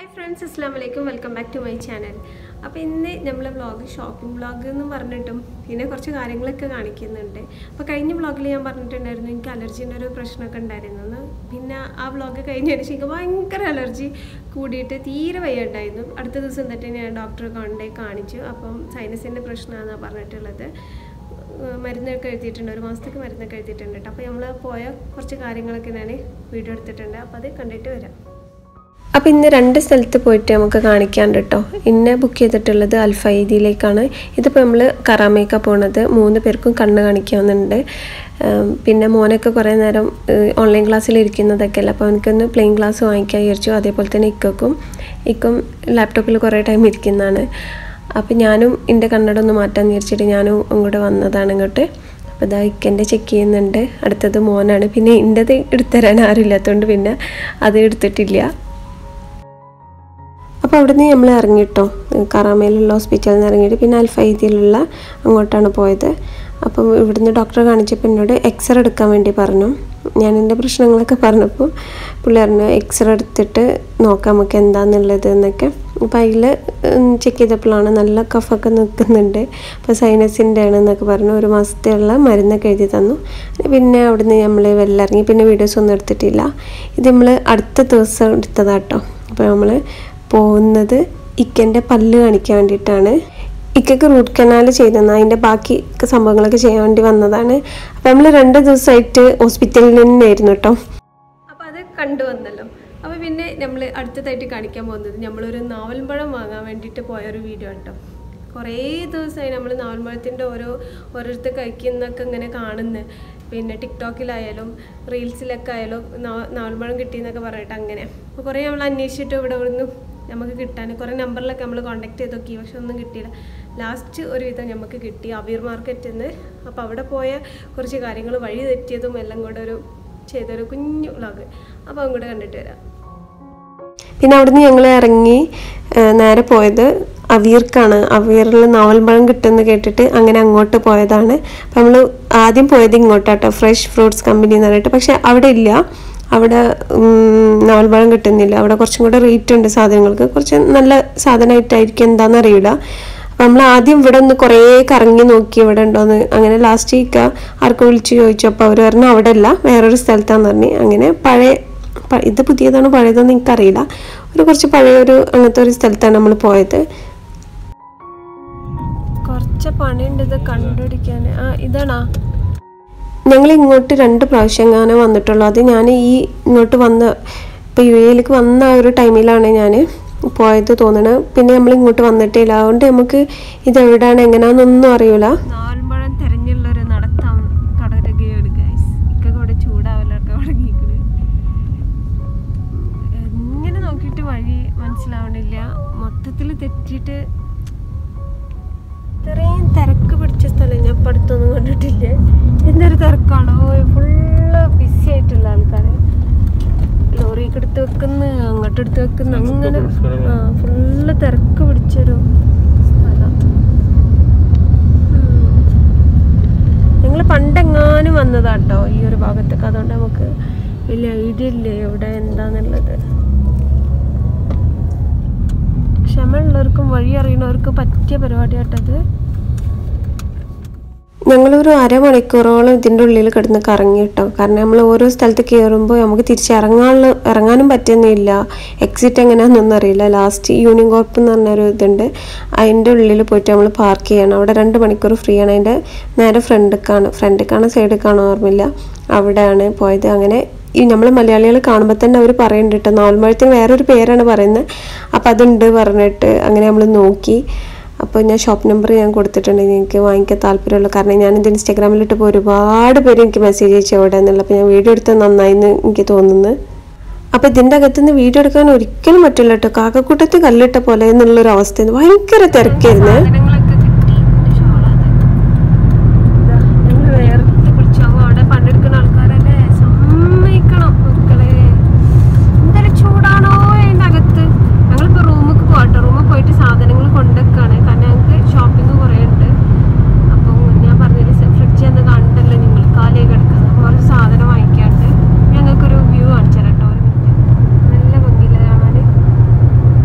hi friends അസ്സാം വലൈക്കും welcome back to my channel അപ്പോൾ ഇന്ന് നമ്മൾ വ്ളോഗ് ഷോപ്പിംഗ് വ്ളോഗ് എന്ന് പറഞ്ഞിട്ടും പിന്നെ കുറച്ച് കാര്യങ്ങളൊക്കെ കാണിക്കുന്നുണ്ട് അപ്പോൾ കഴിഞ്ഞ വ്ളോഗിൽ ഞാൻ പറഞ്ഞിട്ടുണ്ടായിരുന്നു എനിക്ക് അലർജീൻ്റെ ഒരു പ്രശ്നമൊക്കെ ഉണ്ടായിരുന്നു പിന്നെ ആ വ്ളോഗ് കഴിഞ്ഞതിന് ശേഷം ഭയങ്കര അലർജി കൂടിയിട്ട് തീരെ വയ്യുണ്ടായിരുന്നു അടുത്ത ദിവസം തൊട്ട് ഞാൻ ഡോക്ടറെ കൊണ്ടുപോയി കാണിച്ചു അപ്പം സൈനസിൻ്റെ പ്രശ്നമാണെന്നാണ് പറഞ്ഞിട്ടുള്ളത് ഏഹ് മരുന്നൊക്കെ എഴുതിയിട്ടുണ്ട് ഒരു മാസത്തേക്ക് മരുന്നൊക്കെ എഴുതിയിട്ടുണ്ട് കേട്ടോ അപ്പോൾ നമ്മൾ പോയ കുറച്ച് കാര്യങ്ങളൊക്കെ ഞാൻ വീഡിയോ എടുത്തിട്ടുണ്ട് അപ്പോൾ അത് കണ്ടിട്ട് വരാം അപ്പോൾ ഇന്ന് രണ്ട് സ്ഥലത്ത് പോയിട്ട് നമുക്ക് കാണിക്കാണ്ട് കേട്ടോ ഇന്നെ ബുക്ക് ചെയ്തിട്ടുള്ളത് അൽഫൈദിയിലേക്കാണ് ഇതിപ്പോൾ നമ്മൾ കറാമേക്കാണ് പോണത് മൂന്ന് പേർക്കും കണ്ണ് കാണിക്കാവുന്നുണ്ട് ഉം, പിന്നെ മോനൊക്കെ കുറേ നേരം ഓൺലൈൻ ക്ലാസ്സിൽ ഇരിക്കുന്നതൊക്കെ അല്ല അപ്പോൾ അവനക്കൊന്ന് പ്ലെയിൻ ക്ലാസ് വാങ്ങിക്കാൻ വിചാരിച്ചു അതേപോലെ തന്നെ ഇക്കും ഇക്കും ലാപ്ടോപ്പിൽ കുറേ ടൈം ഇരിക്കുന്നതാണ് അപ്പോൾ ഞാനും എൻ്റെ കണ്ണട ഒന്ന് മാറ്റാൻ വിചാരിച്ചിട്ട് ഞാനും ഇങ്ങോട്ട് വന്നതാണ് ഇങ്ങോട്ട് അപ്പോൾ ഇതാ ഇക്കൻ്റെ ചെക്ക് ചെയ്യുന്നുണ്ട് അടുത്തത് മോനാണ് പിന്നെ എൻ്റെത് എടുത്തരാൻ ആരുമില്ലാത്തതുകൊണ്ട് പിന്നെ അത് എടുത്തിട്ടില്ല അപ്പോൾ അവിടുന്ന് നമ്മൾ ഇറങ്ങിട്ടോ കറാമയിലുള്ള ഹോസ്പിറ്റലിൽ നിന്ന് ഇറങ്ങിയിട്ട് പിന്നെ അൽഫൈദിയിലുള്ള അങ്ങോട്ടാണ് പോയത് അപ്പം ഇവിടുന്ന് ഡോക്ടറെ കാണിച്ചപ്പോൾ എന്നോട് എക്സ്റേ എടുക്കാൻ വേണ്ടി പറഞ്ഞു ഞാൻ എൻ്റെ പ്രശ്നങ്ങളൊക്കെ പറഞ്ഞപ്പോൾ പുള്ളി പറഞ്ഞു എക്സ്റേ എടുത്തിട്ട് നോക്കാം നമുക്ക് എന്താണെന്നുള്ളത് എന്നൊക്കെ അപ്പോൾ അതിൽ ചെക്ക് ചെയ്തപ്പോഴാണ് നല്ല കഫൊക്കെ നിൽക്കുന്നുണ്ട് അപ്പോൾ സൈനസിൻ്റെ ആണ് എന്നൊക്കെ പറഞ്ഞു ഒരു മാസത്തെയുള്ള മരുന്നൊക്കെ എഴുതി തന്നു പിന്നെ അവിടുന്ന് നമ്മൾ വെള്ളം ഇറങ്ങി പിന്നെ വീഡിയോസ് ഒന്നും എടുത്തിട്ടില്ല ഇത് നമ്മൾ അടുത്ത ദിവസം എടുത്തതാട്ടോ അപ്പോൾ നമ്മൾ പോകുന്നത് ഇക്കൻ്റെ പല്ല് കാണിക്കാൻ വേണ്ടിയിട്ടാണ് ഇക്കയ്ക്ക് റൂട്ട് കനാൽ ചെയ്തെന്ന് അതിൻ്റെ ബാക്കി സംഭവങ്ങളൊക്കെ ചെയ്യാൻ വേണ്ടി വന്നതാണ് അപ്പം നമ്മൾ രണ്ട് ദിവസമായിട്ട് ഹോസ്പിറ്റലിൽ തന്നെയായിരുന്നു കേട്ടോ അപ്പോൾ അത് കണ്ടുവന്നല്ലോ അപ്പോൾ പിന്നെ നമ്മൾ അടുത്തതായിട്ട് കാണിക്കാൻ പോകുന്നത് നമ്മളൊരു നാവൽപ്പഴം വാങ്ങാൻ വേണ്ടിയിട്ട് പോയൊരു വീഡിയോ കേട്ടോ കുറേ ദിവസമായി നമ്മൾ നാവൽപ്പഴത്തിൻ്റെ ഓരോ ഓരോരുത്തർ കഴിക്കുന്നൊക്കെ ഇങ്ങനെ കാണുന്നു പിന്നെ ടിക്ടോക്കിലായാലും റീൽസിലൊക്കെ ആയാലും നാ- നാവൽപ്പഴം കിട്ടിയെന്നൊക്കെ പറഞ്ഞിട്ട് അങ്ങനെ അപ്പോൾ കുറേ നമ്മൾ അന്വേഷിച്ചിട്ട് ഇവിടെ ഇവിടുന്ന് നമുക്ക് കിട്ടാൻ കുറേ നമ്പറിലൊക്കെ നമ്മൾ കോൺടാക്ട് ചെയ്ത് നോക്കി പക്ഷെ ഒന്നും കിട്ടിയില്ല ലാസ്റ്റ് ഒരുവിധം നമുക്ക് കിട്ടി അവീർ മാർക്കറ്റിൽ നിന്ന് അപ്പോൾ അവിടെ പോയ കുറച്ച് കാര്യങ്ങൾ വഴി തെറ്റിയതും എല്ലാം കൂടെ ഒരു ചെയ്തൊരു കുഞ്ഞു വ്ളോഗ് അപ്പോൾ അങ്ങോട്ട് കണ്ടിട്ട് വരാം പിന്നെ അവിടുന്ന് ഞങ്ങൾ ഇറങ്ങി ഏഹ് നേരെ പോയത് അവീർക്കാണ് അവീറിൽ നാവൽപ്പഴം കിട്ടുമെന്ന് കേട്ടിട്ട് അങ്ങനെ അങ്ങോട്ട് പോയതാണ് അപ്പം നമ്മൾ ആദ്യം പോയത് ഇങ്ങോട്ടാട്ടോ ഫ്രഷ് ഫ്രൂട്ട്സ് കമ്പനി എന്ന് പറഞ്ഞിട്ട് പക്ഷെ അവിടെ ഇല്ല അവിടെ ഉം, നാവൽപ്പഴം കിട്ടുന്നില്ല അവിടെ കുറച്ചും കൂടെ റേറ്റ് ഉണ്ട് സാധനങ്ങൾക്ക് കുറച്ച് നല്ല സാധനമായിട്ടായിരിക്കും എന്താണെന്ന് അറിയില്ല അപ്പം നമ്മൾ ആദ്യം ഇവിടെ ഒന്ന് കുറേ കറങ്ങി നോക്കി ഇവിടെ ഉണ്ടോയെന്ന് അങ്ങനെ ലാസ്റ്റ് ഇക്ക ആർക്കും വിളിച്ച് ചോദിച്ചു അപ്പോൾ അവർ പറഞ്ഞു അവിടെ അല്ല വേറൊരു സ്ഥലത്താന്ന് പറഞ്ഞു അങ്ങനെ പഴയ പ- ഇത് പുതിയതാണോ പഴയതെന്ന് എനിക്കറിയില്ല ഒരു കുറച്ച് പഴയ ഒരു അങ്ങനത്തെ ഒരു സ്ഥലത്താണ് നമ്മൾ പോയത് കുറച്ച് പണിയുണ്ട് ഇത് കണ്ടുപിടിക്കാൻ ആ ഇതാണോ ഞങ്ങൾ ഇങ്ങോട്ട് രണ്ട് പ്രാവശ്യം എങ്ങാനും വന്നിട്ടുള്ളൂ അത് ഞാൻ ഈ ഇങ്ങോട്ട് വന്ന ഇപ്പോൾ യു എയിലേക്ക് വന്ന ആ ഒരു ടൈമിലാണ് ഞാൻ പോയത് തോന്നണത് പിന്നെ നമ്മൾ ഇങ്ങോട്ട് വന്നിട്ടില്ല അതുകൊണ്ട് നമുക്ക് ഇത് എവിടെയാണ് എങ്ങനെയാണെന്നൊന്നും അറിയില്ല നാൽപ്പഴം തിരഞ്ഞുള്ളൊരു നടത്താം തുടരുകയാണ് ഗൈസ് ഇക്ക കൂടെ ചൂടാവലൊക്കെ തുടങ്ങിയിരിക്കുന്നത് എങ്ങനെ നോക്കിയിട്ട് വഴി മനസ്സിലാവണില്ല മൊത്തത്തിൽ തെറ്റിയിട്ട് ഇത്രയും തിരക്ക് പിടിച്ച സ്ഥലം ഞാൻ ഇപ്പം അടുത്തൊന്നും കണ്ടിട്ടില്ല എന്തൊരു തിരക്കാണോ ഫുള്ള് ബിസി ആയിട്ടുള്ള ആൾക്കാർ ലോറിക്ക് എടുത്ത് വെക്കുന്നു അങ്ങോട്ട് എടുത്ത് വെക്കുന്നു അങ്ങനെ ആ ഫുള്ള് തിരക്ക് പിടിച്ചൊരു സ്ഥലം ഞങ്ങൾ പണ്ടെങ്ങാനും വന്നതാട്ടോ ഈ ഒരു ഭാഗത്തേക്ക് അതുകൊണ്ട് നമുക്ക് വലിയ ഐഡിയ ഇല്ല എവിടെ എന്താന്നുള്ളത് ക്ഷമയുള്ളവർക്കും വഴി അറിയുന്നവർക്കും പറ്റിയ പരിപാടിയാട്ടത് ഞങ്ങളൊരു അരമണിക്കൂറോളം ഇതിൻ്റെ ഉള്ളിൽ കിടന്ന് കറങ്ങി കേട്ടോ കാരണം നമ്മൾ ഓരോ സ്ഥലത്ത് കയറുമ്പോൾ നമുക്ക് തിരിച്ചിറങ്ങാനുള്ള ഇറങ്ങാനും പറ്റുന്നില്ല എക്സിറ്റ് എങ്ങനെയാണെന്നൊന്നും അറിയില്ല ലാസ്റ്റ് യൂണിയൻ കോർപ്പ് എന്ന് പറഞ്ഞൊരു ഇതുണ്ട് അതിൻ്റെ ഉള്ളിൽ പോയിട്ട് നമ്മൾ പാർക്ക് ചെയ്യണം അവിടെ രണ്ട് മണിക്കൂർ ഫ്രീ ആണ് അതിൻ്റെ നേരെ ഫ്രണ്ടിക്കാണ് ഫ്രണ്ടിക്കാണ് സൈഡിക്കാണ് ഓർമ്മയില്ല അവിടെയാണ് പോയത് അങ്ങനെ ഈ നമ്മൾ മലയാളികൾ കാണുമ്പോൾ തന്നെ അവർ പറയുന്നുണ്ട് കേട്ടോ നാൽമഴത്തിന് വേറൊരു പേരാണ് പറയുന്നത് അപ്പം അതുണ്ട് പറഞ്ഞിട്ട് അങ്ങനെ നമ്മൾ നോക്കി അപ്പോൾ ഞാൻ ഷോപ്പ് നമ്പർ ഞാൻ കൊടുത്തിട്ടുണ്ട് എനിക്ക് വാങ്ങിക്കാൻ താല്പര്യമുള്ള കാരണം ഞാനിത് ഇൻസ്റ്റാഗ്രാമിലിട്ടപ്പോൾ ഒരുപാട് പേര് എനിക്ക് മെസ്സേജ് അയച്ചു എവിടെ എന്നുള്ള അപ്പോൾ ഞാൻ വീഡിയോ എടുത്താൽ നന്നായി എന്ന് എനിക്ക് തോന്നുന്നു അപ്പോൾ ഇതിൻ്റെ അകത്തുനിന്ന് വീഡിയോ എടുക്കാൻ ഒരിക്കലും പറ്റില്ല കേട്ടോ കാക്കക്കൂട്ടത്തിൽ കല്ലിട്ട പോലെ എന്നുള്ളൊരു അവസ്ഥ ഭയങ്കര തിരക്കായിരുന്നു അവിടെ പണ്ടെടുക്കുന്ന ആൾക്കാരല്ലേ സമ്മതിക്കണം മക്കളെ എന്തൊരു ചൂടാണോ അതിൻ്റെ അകത്ത് ഞങ്ങളിപ്പോൾ റൂമിൽ പോകട്ടെ റൂമിൽ പോയിട്ട് സാധനങ്ങൾ കൊണ്ടുവെക്കാണ് കാരണം ഞങ്ങൾക്ക് ഷോപ്പിംഗ് കുറേ ഉണ്ട് അപ്പം ഞാൻ പറഞ്ഞില്ല ഫ്രിഡ്ജ് എന്ന് കണ്ടല്ലോ നിങ്ങൾ കാലിയൊക്കെ കിടക്കുന്നത് അപ്പോൾ ഒരു സാധനം വാങ്ങിക്കാണ്ട് ഞങ്ങൾക്കൊരു വ്യൂ കാണിച്ചു തരാം കേട്ടോ ഒരു മിനിറ്റ് നല്ല ഭംഗിയില്ല കാണാൻ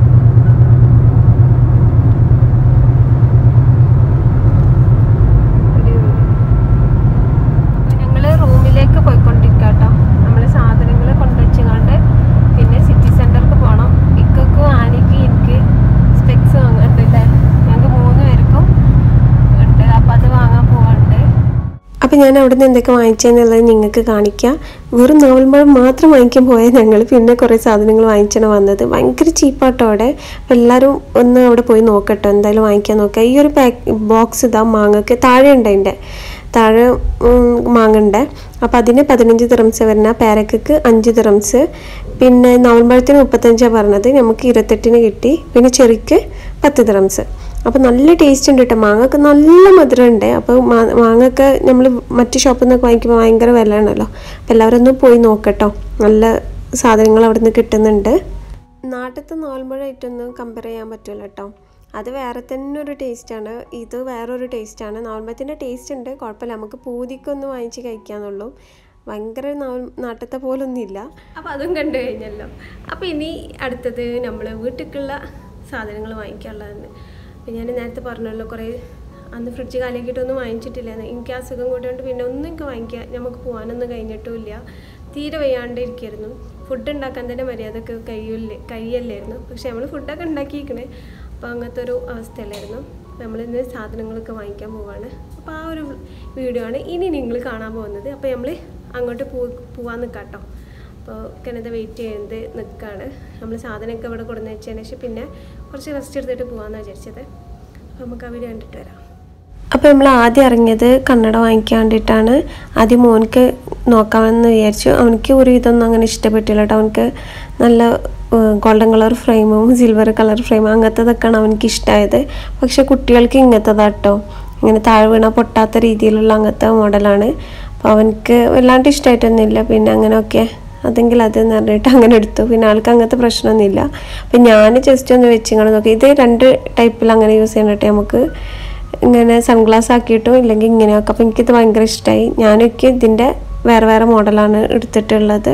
അപ്പോൾ ഞാൻ അവിടെ നിന്ന് എന്തൊക്കെ വാങ്ങിച്ചതെന്നുള്ളത് നിങ്ങൾക്ക് കാണിക്കാം വെറും നോവൽമഴം മാത്രം വാങ്ങിക്കാൻ പോയ ഞങ്ങൾ പിന്നെ കുറേ സാധനങ്ങൾ വാങ്ങിച്ചാണ് വന്നത് ഭയങ്കര ചീപ്പാട്ടോ അവിടെ അപ്പോൾ എല്ലാവരും ഒന്ന് അവിടെ പോയി നോക്കട്ടോ എന്തായാലും വാങ്ങിക്കാൻ നോക്കുക ഈ ഒരു പാക്ക് ബോക്സ് ഇതാ മാങ്ങക്ക് താഴെ ഉണ്ട് അതിൻ്റെ താഴെ ഉം, മാങ്ങണ്ട് അപ്പോൾ അതിന് പതിനഞ്ച് ദിറംസ് വരുന്ന പേരക്കക്ക് അഞ്ച് ദിറംസ് പിന്നെ നോവൽമഴത്തിന് മുപ്പത്തഞ്ചാണ് പറഞ്ഞത് നമുക്ക് ഇരുപത്തെട്ടിന് കിട്ടി പിന്നെ ചെറിക്ക് പത്ത് ദിറംസ് അപ്പോൾ നല്ല ടേസ്റ്റ് ഉണ്ട് കേട്ടോ മാങ്ങക്ക് നല്ല മധുരം ഉണ്ട് അപ്പോൾ മാ- മാങ്ങക്ക് നമ്മൾ മറ്റ് ഷോപ്പിൽ നിന്നൊക്കെ വാങ്ങിക്കുമ്പോൾ ഭയങ്കര വിലയാണല്ലോ അപ്പോൾ എല്ലാവരും ഒന്ന് പോയി നോക്കട്ടോ നല്ല സാധനങ്ങൾ അവിടെ നിന്ന് കിട്ടുന്നുണ്ട് നാട്ടിലത്തെ നോൽമഴയായിട്ടൊന്നും കമ്പയർ ചെയ്യാൻ പറ്റില്ല കേട്ടോ അത് വേറെ തന്നെ ഒരു ടേസ്റ്റാണ് ഇത് വേറൊരു ടേസ്റ്റാണ് നോൽമഴത്തിൻ്റെ ടേസ്റ്റ് ഉണ്ട് കുഴപ്പമില്ല നമുക്ക് പൂതിക്കൊന്ന് വാങ്ങിച്ച് കഴിക്കാന്നുള്ളൂ ഭയങ്കര നാട്ടത്തെ പോലൊന്നും ഇല്ല അപ്പോൾ അതും കണ്ടു കഴിഞ്ഞല്ലോ അപ്പോൾ ഇനി അടുത്തത് നമ്മൾ വീട്ടിലേക്കുള്ള സാധനങ്ങൾ വാങ്ങിക്കാനുള്ളതാണ് അപ്പോൾ ഞാൻ നേരത്തെ പറഞ്ഞല്ലോ കുറേ അന്ന് ഫ്രിഡ്ജ് കാലിയാക്കിയിട്ടൊന്നും വാങ്ങിച്ചിട്ടില്ല എനിക്ക് അസുഖം കൂടിയോണ്ട് പിന്നെ ഒന്നും എനിക്ക് വാങ്ങിക്കാൻ നമുക്ക് പോകാനൊന്നും കഴിഞ്ഞിട്ടുമില്ല തീരെ വയ്യാണ്ട് ഇരിക്കായിരുന്നു ഫുഡ് ഉണ്ടാക്കാൻ തന്നെ മര്യാദക്ക് കഴിയില്ല കഴിയല്ലായിരുന്നു പക്ഷെ നമ്മൾ ഫുഡൊക്കെ ഉണ്ടാക്കിയിരിക്കണേ അപ്പോൾ അങ്ങനത്തെ ഒരു അവസ്ഥയല്ലായിരുന്നു നമ്മൾ ഇന്ന് സാധനങ്ങളൊക്കെ വാങ്ങിക്കാൻ പോവാണ് അപ്പോൾ ആ ഒരു വീഡിയോ ആണ് ഇനി നിങ്ങൾ കാണാൻ പോകുന്നത് അപ്പോൾ നമ്മൾ അങ്ങോട്ട് പോ പോവാൻ നിൽക്കാം കേട്ടോ അപ്പോൾ കനത വെയിറ്റ് ചെയ്യുന്നത് നിൽക്കുകയാണ് നമ്മൾ സാധനമൊക്കെ ഇവിടെ കൊടുന്ന് വെച്ചതിന് ശേഷം പിന്നെ കുറച്ച് റെസ്റ്റ് എടുത്തിട്ട് പോകാമെന്ന് വിചാരിച്ചത് അപ്പോൾ നമുക്ക് ആ വീഡിയോ കണ്ടിട്ട് വരാം അപ്പോൾ നമ്മൾ ആദ്യം ഇറങ്ങിയത് കണ്ണട വാങ്ങിക്കാൻ വേണ്ടിയിട്ടാണ് ആദ്യം മോനിക്ക് നോക്കാമെന്ന് വിചാരിച്ചു അവനിക്ക് ഒരു ഇതൊന്നും അങ്ങനെ ഇഷ്ടപ്പെട്ടില്ല കേട്ടോ അവനക്ക് നല്ല ഗോൾഡൻ കളർ ഫ്രെയിമും സിൽവർ കളർ ഫ്രെയിമും അങ്ങനത്തതൊക്കെയാണ് അവനക്ക് ഇഷ്ടമായത് പക്ഷെ കുട്ടികൾക്ക് ഇങ്ങനത്തതാട്ടോ ഇങ്ങനെ താഴെ വീണ പൊട്ടാത്ത രീതിയിലുള്ള അങ്ങനത്തെ മോഡലാണ് അപ്പോൾ അവനക്ക് വല്ലാണ്ട് ഇഷ്ടമായിട്ടൊന്നുമില്ല പിന്നെ അങ്ങനെയൊക്കെ അതെങ്കിൽ അതെന്ന് പറഞ്ഞിട്ട് അങ്ങനെ എടുത്തു പിന്നെ ആൾക്ക് അങ്ങനത്തെ പ്രശ്നമൊന്നുമില്ല അപ്പം ഞാൻ ജസ്റ്റ് ഒന്ന് വെച്ചിങ്ങനെ നോക്കി ഇത് രണ്ട് ടൈപ്പിൽ അങ്ങനെ യൂസ് ചെയ്യാനായിട്ട് നമുക്ക് ഇങ്ങനെ സൺഗ്ലാസ് ആക്കിയിട്ടും ഇല്ലെങ്കിൽ ഇങ്ങനെയൊക്കെ അപ്പം എനിക്കിത് ഭയങ്കര ഇഷ്ടമായി ഞാനൊക്കെ ഇതിൻ്റെ വേറെ വേറെ മോഡലാണ് എടുത്തിട്ടുള്ളത്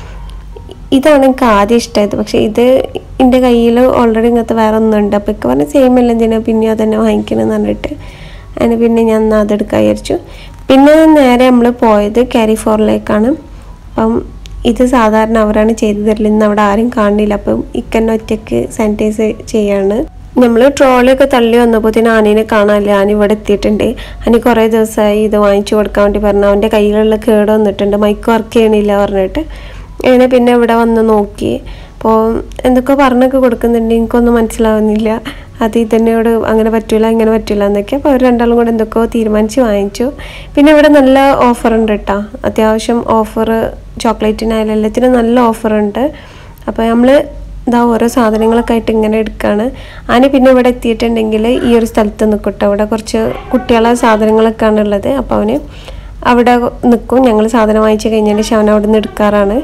ഇതാണ് എനിക്ക് ആദ്യം ഇഷ്ടമായത് പക്ഷേ ഇത് എൻ്റെ കയ്യിൽ ഓൾറെഡി ഇങ്ങനത്തെ വേറെ ഒന്നുണ്ട് അപ്പോൾ ഇക്കെ പറഞ്ഞ സെയിം അല്ല എന്തിനാ പിന്നെ അതന്നെ വാങ്ങിക്കണമെന്ന് പറഞ്ഞിട്ട് അതിന് പിന്നെ ഞാൻ എന്നാൽ അതെടുക്കാൻ വിചാരിച്ചു പിന്നെ നേരെ നമ്മൾ പോയത് ക്യാരി ഫോറിലേക്കാണ് അപ്പം ഇത് സാധാരണ അവരാണ് ചെയ്തു തരല് ഇന്ന് അവിടെ ആരും കാണില്ല അപ്പം ഇക്കന്നെ ഒറ്റയ്ക്ക് സാനിറ്റൈസ് ചെയ്യാണ് നമ്മൾ ട്രോളിയൊക്കെ തള്ളി വന്നപ്പോൾ ആനീനെ കാണാനില്ല ആന ഇവിടെ എത്തിയിട്ടുണ്ട് അനി കുറേ ദിവസമായി ഇത് വാങ്ങിച്ചു കൊടുക്കാൻ വേണ്ടി പറഞ്ഞു അവൻ്റെ കയ്യിലുള്ള കേട് വന്നിട്ടുണ്ട് മൈക്ക് വർക്ക് ചെയ്യണില്ല പറഞ്ഞിട്ട് അങ്ങനെ പിന്നെ ഇവിടെ വന്ന് നോക്കി അപ്പോൾ എന്തൊക്കെ പറഞ്ഞൊക്കെ കൊടുക്കുന്നുണ്ട് എനിക്കൊന്നും മനസ്സിലാവുന്നില്ല അത് ഇതന്നെയോട് അങ്ങനെ പറ്റൂല ഇങ്ങനെ പറ്റൂല എന്നൊക്കെ അപ്പോൾ അവർ രണ്ടാളും കൂടെ എന്തൊക്കെയോ തീരുമാനിച്ച് വാങ്ങിച്ചു പിന്നെ ഇവിടെ നല്ല ഓഫർ ഉണ്ട് കേട്ടോ അത്യാവശ്യം ഓഫർ ചോക്ലേറ്റിനായാലും എല്ലാത്തിനും നല്ല ഓഫർ ഉണ്ട് അപ്പോൾ നമ്മൾ ഇതാ ഓരോ സാധനങ്ങളൊക്കെ ആയിട്ട് ഇങ്ങനെ എടുക്കുകയാണ് ആന പിന്നെ ഇവിടെ എത്തിയിട്ടുണ്ടെങ്കിൽ ഈ ഒരു സ്ഥലത്ത് നിൽക്കട്ടെ അവിടെ കുറച്ച് കുട്ടികളെ സാധനങ്ങളൊക്കെയാണ് ഉള്ളത് അപ്പോൾ അവന് അവിടെ നിൽക്കും ഞങ്ങൾ സാധനം വാങ്ങിച്ച് കഴിഞ്ഞതിന് ശേഷം അവൻ അവിടെ നിന്ന് എടുക്കാറാണ്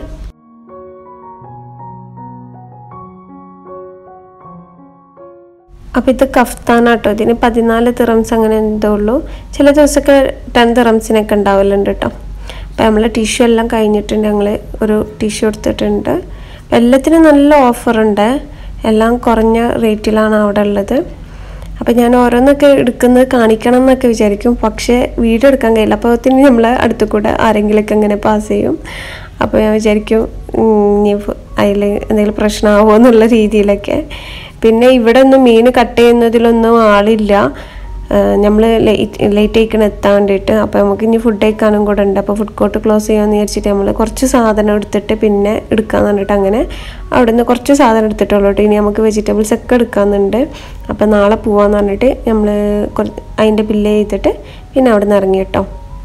അപ്പോൾ ഇത് കഫ്താനാട്ടോ ഇതിന് പതിനാല് തിറംസ് അങ്ങനെ എന്തോ ഉള്ളൂ ചില ദിവസമൊക്കെ ടെൻ തിറംസിനൊക്കെ ഉണ്ടാവലുണ്ട് കേട്ടോ അപ്പോൾ നമ്മൾ ടിഷ്യൂ എല്ലാം കഴിഞ്ഞിട്ടുണ്ട് ഞങ്ങൾ ഒരു ടിഷ്യൂ എടുത്തിട്ടുണ്ട് അപ്പോൾ എല്ലാത്തിനും നല്ല ഓഫറുണ്ട് എല്ലാം കുറഞ്ഞ റേറ്റിലാണ് അവിടെ ഉള്ളത് അപ്പോൾ ഞാൻ ഓരോന്നൊക്കെ എടുക്കുന്നത് കാണിക്കണം എന്നൊക്കെ വിചാരിക്കും പക്ഷേ വീഡിയോ എടുക്കാൻ കഴിയില്ല അപ്പോൾ തന്നെ നമ്മൾ അടുത്തു കൂടെ ആരെങ്കിലുമൊക്കെ ഇങ്ങനെ പാസ് ചെയ്യും അപ്പോൾ ഞാൻ വിചാരിക്കും ഉം, ഇനി അതിൽ എന്തെങ്കിലും പ്രശ്നമാവുമോ എന്നുള്ള രീതിയിലൊക്കെ പിന്നെ ഇവിടെ ഒന്നും മീൻ കട്ട് ചെയ്യുന്നതിലൊന്നും ആളില്ല നമ്മൾ ലേറ്റ് ലേറ്റ് ആയിക്കണം എത്താൻ വേണ്ടിയിട്ട് അപ്പോൾ നമുക്ക് ഇനി ഫുഡ് കഴിക്കാനും കൂടെ ഉണ്ട് അപ്പോൾ ഫുഡ് കോർട്ട് ക്ലോസ് ചെയ്യാമെന്ന് വിചാരിച്ചിട്ട് നമ്മൾ കുറച്ച് സാധനം എടുത്തിട്ട് പിന്നെ എടുക്കാന്ന് പറഞ്ഞിട്ട് അങ്ങനെ അവിടെ നിന്ന് കുറച്ച് സാധനം എടുത്തിട്ടുള്ളൂ കേട്ടോ ഇനി നമുക്ക് വെജിറ്റബിൾസ് ഒക്കെ എടുക്കാമെന്നുണ്ട് അപ്പോൾ നാളെ പോവാന്ന് പറഞ്ഞിട്ട് നമ്മൾ അതിൻ്റെ ബില്ല് ചെയ്തിട്ട് പിന്നെ അവിടെ നിന്ന് ഇറങ്ങി കേട്ടോ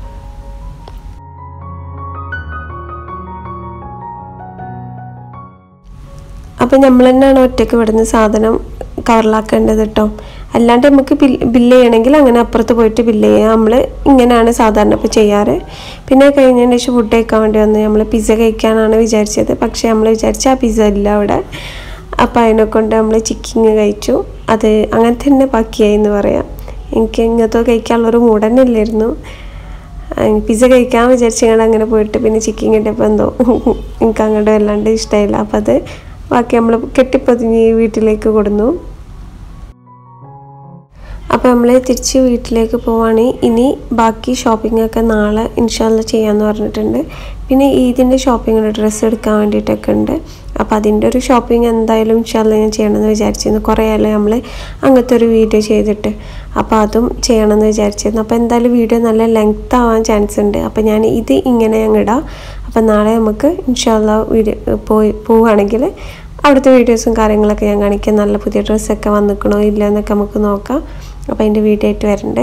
അപ്പം നമ്മൾ തന്നെയാണ് ഒറ്റയ്ക്ക് ഇവിടുന്ന് സാധനം കവറിലാക്കേണ്ടത് കേട്ടോ അല്ലാണ്ട് നമുക്ക് ബില്ല് ചെയ്യണമെങ്കിൽ അങ്ങനെ അപ്പുറത്ത് പോയിട്ട് ബില്ല് ചെയ്യാം നമ്മൾ ഇങ്ങനെയാണ് സാധാരണ ഇപ്പോൾ ചെയ്യാറ് പിന്നെ കഴിഞ്ഞതിന് ശേഷം ഫുഡ് കഴിക്കാൻ വേണ്ടി വന്ന് നമ്മൾ പിസ്സ കഴിക്കാനാണ് വിചാരിച്ചത് പക്ഷേ നമ്മൾ വിചാരിച്ച ആ പിസ്സ ഇല്ല അവിടെ അപ്പോൾ അതിനെ കൊണ്ട് നമ്മൾ ചിക്കിങ് കഴിച്ചു അത് അങ്ങനെ തന്നെ ബാക്കിയായി എന്ന് പറയാം എനിക്ക് ഇങ്ങനത്തെ കഴിക്കാനുള്ളൊരു മൂഡ് തന്നെ ഇല്ലായിരുന്നു പിസ്സ കഴിക്കാൻ വിചാരിച്ചങ്ങോട്ട് അങ്ങനെ പോയിട്ട് പിന്നെ ചിക്കൻ കിട്ടിയപ്പോൾ എന്തോ എനിക്ക് അങ്ങോട്ട് വല്ലാണ്ട് ഇഷ്ടമായില്ല അപ്പോൾ അത് ബാക്കി നമ്മൾ കെട്ടിപ്പൊതിഞ്ഞ് വീട്ടിലേക്ക് കൊടുന്നു അപ്പോൾ നമ്മൾ തിരിച്ച് വീട്ടിലേക്ക് പോവാണ് ഇനി ബാക്കി ഷോപ്പിംഗ് ഒക്കെ നാളെ ഇൻഷാല്ല ചെയ്യാമെന്ന് പറഞ്ഞിട്ടുണ്ട് പിന്നെ ഈദിൻ്റെ ഷോപ്പിംഗ് ഡ്രസ്സ് എടുക്കാൻ വേണ്ടിയിട്ടൊക്കെ ഉണ്ട് അപ്പോൾ അതിൻ്റെ ഒരു ഷോപ്പിംഗ് എന്തായാലും ഇൻഷാല്ല ഞാൻ ചെയ്യണമെന്ന് വിചാരിച്ചിരുന്നു കുറേ ആയാലും നമ്മൾ അങ്ങനത്തെ ഒരു വീഡിയോ ചെയ്തിട്ട് അപ്പോൾ അതും ചെയ്യണമെന്ന് വിചാരിച്ചിരുന്നു അപ്പോൾ എന്തായാലും വീഡിയോ നല്ല ലെങ്ത് ആവാൻ ചാൻസ് ഉണ്ട് അപ്പോൾ ഞാൻ ഇത് ഇങ്ങനെ അങ്ങ് ഇടാം അപ്പോൾ നാളെ നമുക്ക് ഇൻഷാല്ല വീഡിയോ പോയി പോവുകയാണെങ്കിൽ അവിടുത്തെ വീഡിയോസും കാര്യങ്ങളൊക്കെ ഞാൻ കാണിക്കാം നല്ല പുതിയ ഡ്രസ്സൊക്കെ വന്നിക്കണോ ഇല്ല എന്നൊക്കെ നമുക്ക് നോക്കാം അപ്പോൾ അതിൻ്റെ വീഡിയോ ആയിട്ട് വരണ്ടേ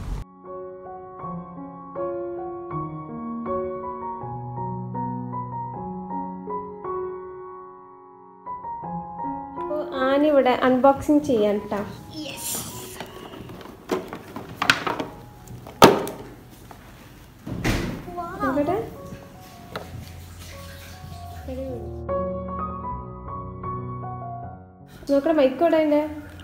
അപ്പോൾ ആനിവിടെ അൺബോക്സിങ് ചെയ്യാൻ കേട്ടോ ഇവിടെ നോക്കണ മൈക്കോടെ അതിൻ്റെ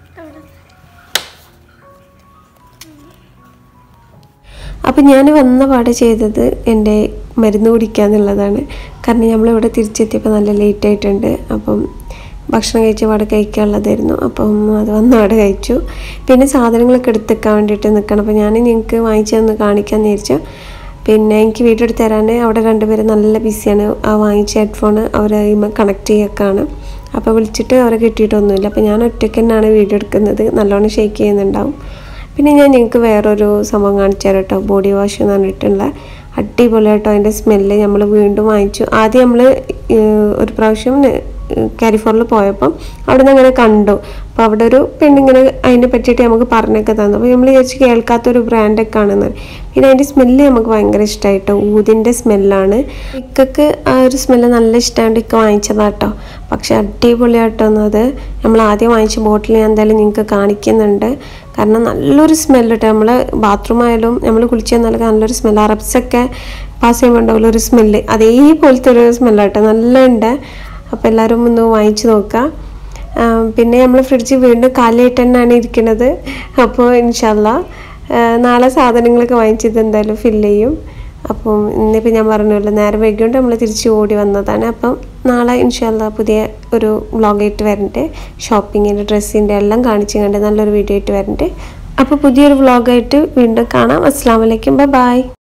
അപ്പം ഞാൻ വന്ന പാടെ ചെയ്തത് എൻ്റെ മരുന്ന് കുടിക്കുക എന്നുള്ളതാണ് കാരണം നമ്മളിവിടെ തിരിച്ചെത്തിയപ്പോൾ നല്ല ലേറ്റ് ആയിട്ടുണ്ട് അപ്പം ഭക്ഷണം കഴിച്ച പാടെ കഴിക്കാനുള്ളതായിരുന്നു അപ്പം അത് വന്ന പാടെ കഴിച്ചു പിന്നെ സാധനങ്ങളൊക്കെ എടുത്തേക്കാൻ വേണ്ടിയിട്ട് നിൽക്കണം അപ്പോൾ ഞാൻ നിങ്ങൾക്ക് വാങ്ങിച്ചു തന്ന് കാണിക്കാമെന്ന് വിചാരിച്ചു പിന്നെ എനിക്ക് വീഡിയോ എടുത്ത് തരാൻ അവിടെ രണ്ടുപേരും നല്ല ബിസിയാണ് ആ വാങ്ങിച്ച ഹെഡ്ഫോൺ അവർ കണക്ട് ചെയ്യൊക്കെയാണ് അപ്പോൾ വിളിച്ചിട്ട് അവരെ കിട്ടിയിട്ടൊന്നുമില്ല അപ്പോൾ ഞാൻ ഒറ്റയ്ക്ക് തന്നെയാണ് വീഡിയോ എടുക്കുന്നത് നല്ലോണം ഷെയ്ക്ക് ചെയ്യുന്നുണ്ടാവും പിന്നെ ഞാൻ നിങ്ങൾക്ക് വേറൊരു സംഭവം കാണിച്ചു തരാം കേട്ടോ ബോഡി വാഷ് എന്ന് പറഞ്ഞിട്ടുള്ള അടിപൊളി കേട്ടോ അതിൻ്റെ സ്മെല്ല് നമ്മൾ വീണ്ടും വാങ്ങിച്ചു ആദ്യം നമ്മൾ ഒരു പ്രാവശ്യം കാലിഫോർണിൽ പോയപ്പം അവിടെ നിന്ന് അങ്ങനെ കണ്ടു അപ്പോൾ അവിടെ ഒരു പെണ്ണിങ്ങനെ അതിനെ പറ്റിയിട്ട് നമുക്ക് പറഞ്ഞൊക്കെ തന്നു അപ്പോൾ നമ്മൾ വിചാരിച്ച് കേൾക്കാത്തൊരു ബ്രാൻഡൊക്കെ ആണെന്ന് പിന്നെ അതിൻ്റെ സ്മെല്ല് നമുക്ക് ഭയങ്കര ഇഷ്ടമായിട്ടോ ഊതിൻ്റെ സ്മെല്ലാണ് ഇക്കക്ക് ആ ഒരു സ്മെല്ല് നല്ല ഇഷ്ടമായിട്ട് ഇക്ക വാങ്ങിച്ചതാട്ടോ പക്ഷെ അടിപൊളിയാട്ടോ അത് നമ്മൾ ആദ്യം വാങ്ങിച്ച ബോട്ടിൽ ഞാൻ എന്തായാലും നിങ്ങൾക്ക് കാണിക്കുന്നുണ്ട് കാരണം നല്ലൊരു സ്മെല്ല് കേട്ടോ നമ്മൾ ബാത്റൂം ആയാലും നമ്മൾ കുളിച്ച് ചെന്നാലൊക്കെ നല്ലൊരു സ്മെല്ല് അറബ്സൊക്കെ പാസ് ചെയ്യുമ്പോൾ ഉണ്ടാവില്ല ഒരു സ്മെല്ല് അതേപോലത്തെ ഒരു സ്മെല്ലാട്ടോ നല്ല ഉണ്ട് അപ്പോൾ എല്ലാവരും ഒന്ന് വാങ്ങിച്ചു നോക്കുക പിന്നെ നമ്മൾ ഫ്രിഡ്ജ് വീണ്ടും കാലിയായിട്ട് തന്നെയാണ് ഇരിക്കുന്നത് അപ്പോൾ ഇൻഷല്ല നാളെ സാധനങ്ങളൊക്കെ വാങ്ങിച്ചത് എന്തായാലും ഫില്ല് ചെയ്യും അപ്പം ഇന്നിപ്പോൾ ഞാൻ പറഞ്ഞല്ലോ നേരെ വൈകിയോണ്ട് നമ്മൾ തിരിച്ച് ഓടി വന്നതാണ് അപ്പം നാളെ ഇൻഷല്ല പുതിയ ഒരു വ്ളോഗായിട്ട് വരണ്ടേ ഷോപ്പിങ്ങിൻ്റെ ഡ്രസ്സിൻ്റെ എല്ലാം കാണിച്ചു കണ്ട് നല്ലൊരു വീഡിയോ ആയിട്ട് വരണ്ടേ അപ്പോൾ പുതിയൊരു വ്ളോഗായിട്ട് വീണ്ടും കാണാം അസ്സാം വലൈക്കും ബൈ ബൈ